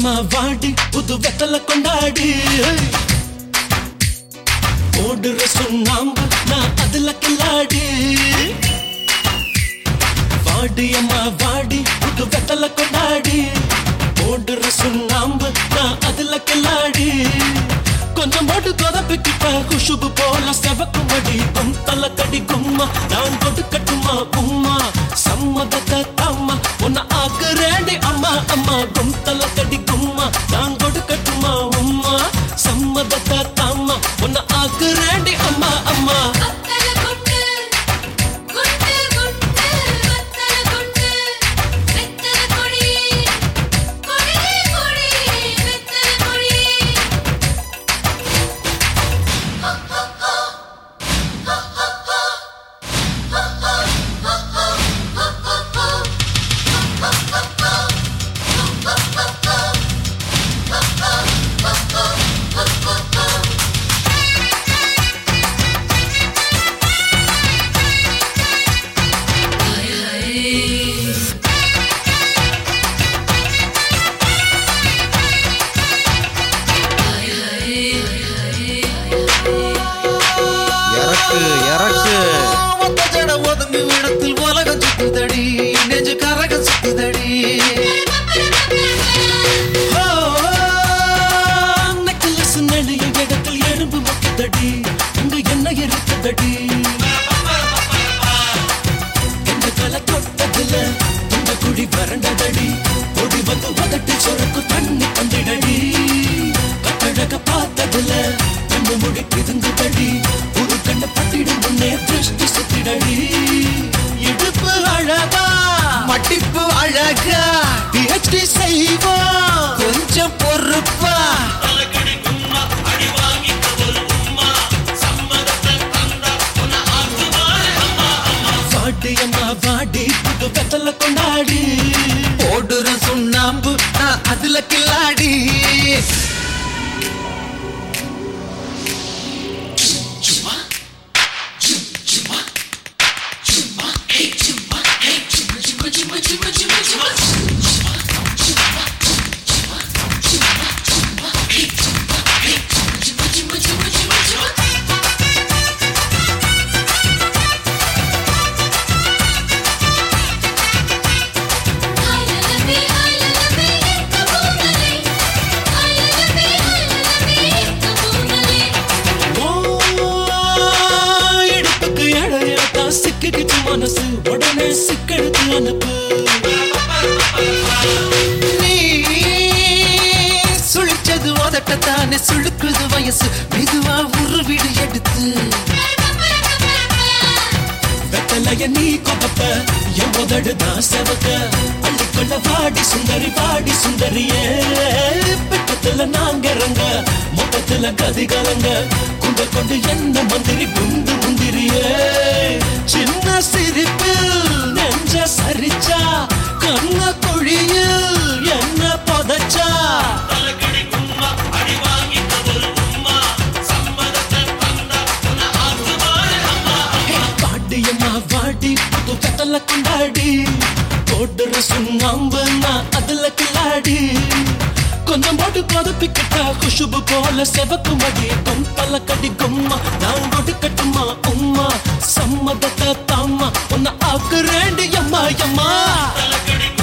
வாடியம்மா வாடி புது வெத்தல கொண்டாடி ஓடுற சுண்ணாம்பு நான் அதுல கில்லாடி வாடியம்மா வாடி புது வெத்தல கொண்டாடி ஓடுற சுண்ணாம்பு நான் அதுல கில்லாடி கொஞ்சம் போட்டு கொதப்பிக்கிட்ட குஷுபு போல செவக்குமடி உன் தல கடி கும்மா நான் கொடுக்கட்டுமா உம்மா சம்மதத்தை தாம்மா உன்னை ஆக்குறேண்டி அம்மா அம்மா கும் தல கடி கும்மா நான் கொடுக்கட்டுமா உம்மா சம்மதத்தை தாம்மா உன்னை ஆக்குறேண்டி அம்மா அம்மா வத்தல குண்டு குண்டு குண்டு வத்தல குண்டு வெத்தல கொடி கொடி கொடி வெத்தல கொடி ஹோ ஹோ ஹோ ஹோ ஹோ ஹோ ஹோ ஹோ ஹோ ஹோ ஹோ ஹோ இறக்கு இறக்கு ஒத்த ஜட ஒதுங்கு இடத்தில் உலகம் சுத்துதடி நெஞ்சு கரகம் சுத்துதடி நெக்லஸ் நெளிய இடத்தில் எறும்பு மொத்தடி இங்க என்ன இருக்குதடி எந்த கலை தொட்டதுல இந்த குடி வறண்டதடி ஒடி வந்து உதட்டு சொரக்கு தண்ணி தந்திடடி கட்டழக பார்த்ததுல நம்ம முடி பிதுங்குதடி ஒரு கண்ண பட்டிடு முன்னே திருஷ்டி சுத்திடடி இடுப்பு அழகா மட்டிப்பு அழகா பிஹெச்டி செய்வோம் கொஞ்சம் பொறுப்பா வாடி அம்மா வாடி புது வெத்தல கொண்டாடி ஓடுற சுண்ணாம்பு நான் அதுல கில்லாடி ஹைலலபி ஹைலலபி கபூனலே ஹைலலபி ஹைலலபி கபூனலே ஓ, இடுப்புக்கு இடையிலத்தா சிக்கிக்கிச்சு மனசு உடனே சிக்கெடுத்து அனுப்பு நீ சுழிச்சது உதட்டத்தானே சுழுக்குது வயசு மெதுவா உருவிடு எடுத்து வெத்தலைய நீ கொதப்ப என் உதடு தான் செவக்க அள்ளிக்கொள்ள வாடி சுந்தரி வாடி சுந்தரியே பிட்டத்துல நாங்க இறங்க மொத்தத்துல கதி கலங்க குண்ட கொண்டு என்ன மந்திரி குண்டு முந்திரியே சின்ன சிரிப்பு நெஞ்ச சரிச்சா கண்ண குழியில் என்ன புதைச்சா பாடியம்மா வாடி புது கத்தல கொண்டாடி போடுற சுண்ணாம்பு நான் அதுல கில்லாடி கொஞ்சம் போட்டு கொதப்பிக்கிட்டா குஷுபு போல செவக்கு மடி கொம்பல கடி கும்மா நான் கொடுக்கட்டுமா உம்மா சம்மதத்தை தாம்மா உன்னை ஆக்குறேண்டி அம்மா அம்மா